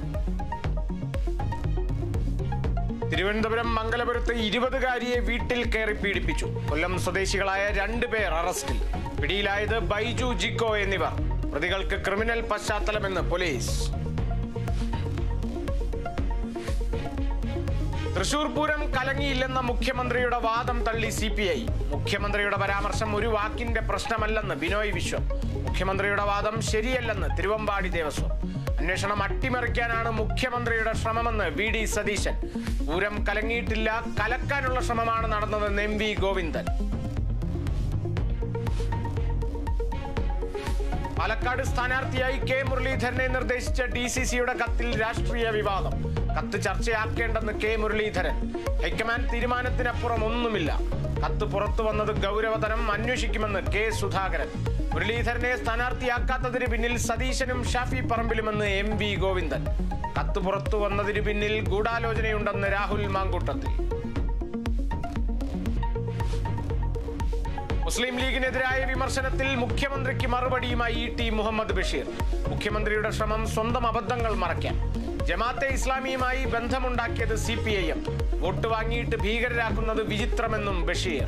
തിരുവനന്തപുരം മംഗലപുരത്ത് ഇരുപതുകാരിയെ വീട്ടിൽ കയറി പീഡിപ്പിച്ചു കൊല്ലം സ്വദേശികളായ രണ്ട് പേർ അറസ്റ്റിൽ പിടിയിലായത് ബൈജു ജിക്കോ എന്നിവർ പ്രതികൾക്ക് ക്രിമിനൽ പശ്ചാത്തലമെന്ന് പോലീസ് തൃശൂർ പൂരം കലങ്ങിയില്ലെന്ന മുഖ്യമന്ത്രിയുടെ വാദം തള്ളി സി പി ഐ മുഖ്യമന്ത്രിയുടെ പരാമർശം ഒരു വാക്കിന്റെ പ്രശ്നമല്ലെന്ന് ബിനോയ് വിശ്വം മുഖ്യമന്ത്രിയുടെ വാദം ശരിയല്ലെന്ന് തിരുവമ്പാടി ദേവസ്വം അന്വേഷണം അട്ടിമറിക്കാനാണ് മുഖ്യമന്ത്രിയുടെ ശ്രമമെന്ന് വി ഡി സതീശൻ പൂരം കലങ്ങിയിട്ടില്ല കലക്കാനുള്ള ശ്രമമാണ് നടന്നതെന്ന് എം വി ഗോവിന്ദൻ പാലക്കാട് സ്ഥാനാർത്ഥിയായി കെ മുരളീധരനെ നിർദ്ദേശിച്ച ഡി സി സിയുടെ കത്തിൽ രാഷ്ട്രീയ വിവാദം കത്ത് ചർച്ചയാക്കേണ്ടെന്ന് കെ മുരളീധരൻ ഹൈക്കമാൻഡ് തീരുമാനത്തിനപ്പുറം ഒന്നുമില്ല കത്ത് പുറത്തു വന്നത് ഗൗരവതരം അന്വേഷിക്കുമെന്ന് കെ സുധാകരൻ മുരളീധരനെ സ്ഥാനാർത്ഥിയാക്കാത്തതിന് പിന്നിൽ സതീശനും ഷാഫി പറമ്പിലുമെന്ന് എം വി ഗോവിന്ദൻ കത്ത് പുറത്തു വന്നതിന് പിന്നിൽ ഗൂഢാലോചനയുണ്ടെന്ന് രാഹുൽ മാങ്കൂട്ടത്തിൽ മുസ്ലിം ലീഗിനെതിരായ വിമർശനത്തിൽ മുഖ്യമന്ത്രിക്ക് മറുപടിയുമായി ഇ ടി മുഹമ്മദ് ബഷീർ മുഖ്യമന്ത്രിയുടെ ശ്രമം സ്വന്തം അബദ്ധങ്ങൾ മറയ്ക്കാൻ ജമാഅത്തെ ഇസ്ലാമിയുമായി ബന്ധമുണ്ടാക്കിയത് C P I M vote വാങ്ങിയിട്ട് ഭീകരരാക്കുന്നത് വിചിത്രമെന്നും ബഷീർ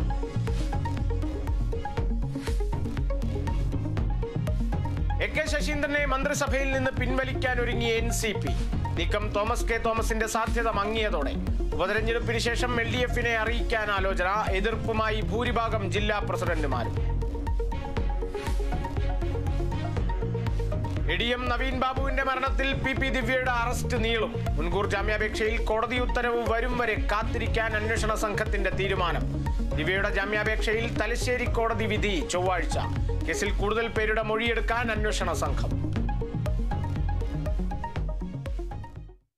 എ കെ ശശീന്ദ്രനെ മന്ത്രിസഭയിൽ നിന്ന് പിൻവലിക്കാൻ ഒരുങ്ങി എൻ സി പി നീക്കം തോമസ് കെ തോമസിന്റെ സാധ്യത മങ്ങിയതോടെ ഉപതെരഞ്ഞെടുപ്പിന് ശേഷം എൽ ഡി എഫിനെ അറിയിക്കാൻ ആലോചന എതിർപ്പുമായി ഭൂരിഭാഗം ജില്ലാ പ്രസിഡന്റുമാരും എ ഡി എം നവീൻ ബാബുവിന്റെ മരണത്തിൽ പി പി ദിവ്യയുടെ അറസ്റ്റ് നീളും മുൻകൂർ ജാമ്യാപേക്ഷയിൽ കോടതി ഉത്തരവ് വരും വരെ കാത്തിരിക്കാൻ അന്വേഷണ സംഘത്തിന്റെ തീരുമാനം ദിവ്യയുടെ ജാമ്യാപേക്ഷയിൽ തലശ്ശേരി കോടതി വിധി ചൊവ്വാഴ്ച കേസിൽ കൂടുതൽ പേരുടെ മൊഴിയെടുക്കാൻ അന്വേഷണ സംഘം